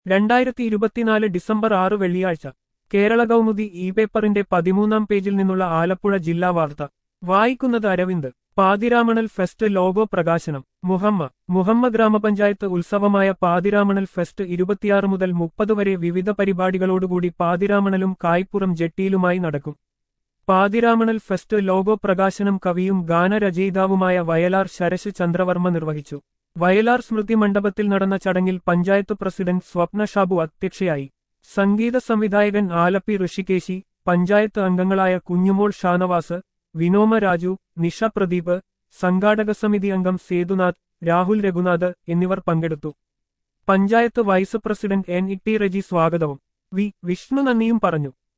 രണ്ടായിരത്തി ഇരുപത്തിനാല് ഡിസംബർ ആറ് വെള്ളിയാഴ്ച കേരള കൗമുദി ഇ പേപ്പറിന്റെ പതിമൂന്നാം പേജിൽ നിന്നുള്ള ആലപ്പുഴ ജില്ലാ വാർത്ത വായിക്കുന്നത് അരവിന്ദ് പാതിരാമണൽ ഫെസ്റ്റ് ലോഗോ പ്രകാശനം മുഹമ്മ മുഹമ്മ ഗ്രാമപഞ്ചായത്ത് ഉത്സവമായ പാതിരാമണൽ ഫെസ്റ്റ് ഇരുപത്തിയാറ് മുതൽ മുപ്പത് വരെ വിവിധ പരിപാടികളോടുകൂടി പാതിരാമണലും കായ്പുറം ജെട്ടിയിലുമായി നടക്കും പാതിരാമണൽ ഫെസ്റ്റ് ലോഗോ പ്രകാശനം കവിയും ഗാനരചയിതാവുമായ വയലാർ ശരശ് ചന്ദ്രവർമ്മ നിർവഹിച്ചു വയലാർ സ്മൃതി മണ്ഡപത്തിൽ നടന്ന ചടങ്ങിൽ പഞ്ചായത്ത് പ്രസിഡന്റ് സ്വപ്ന ഷാബു അധ്യക്ഷയായി സംഗീത സംവിധായകൻ ആലപ്പി ഋഷികേശി പഞ്ചായത്ത് അംഗങ്ങളായ കുഞ്ഞുമോൾ ഷാനവാസ് വിനോമ രാജു നിഷ പ്രദീപ് സംഘാടക സമിതി അംഗം സേതുനാഥ് രാഹുൽ രഘുനാഥ് എന്നിവർ പങ്കെടുത്തു panchayat vice president N E T Reji സ്വാഗതവും വി വിഷ്ണു നന്ദിയും പറഞ്ഞു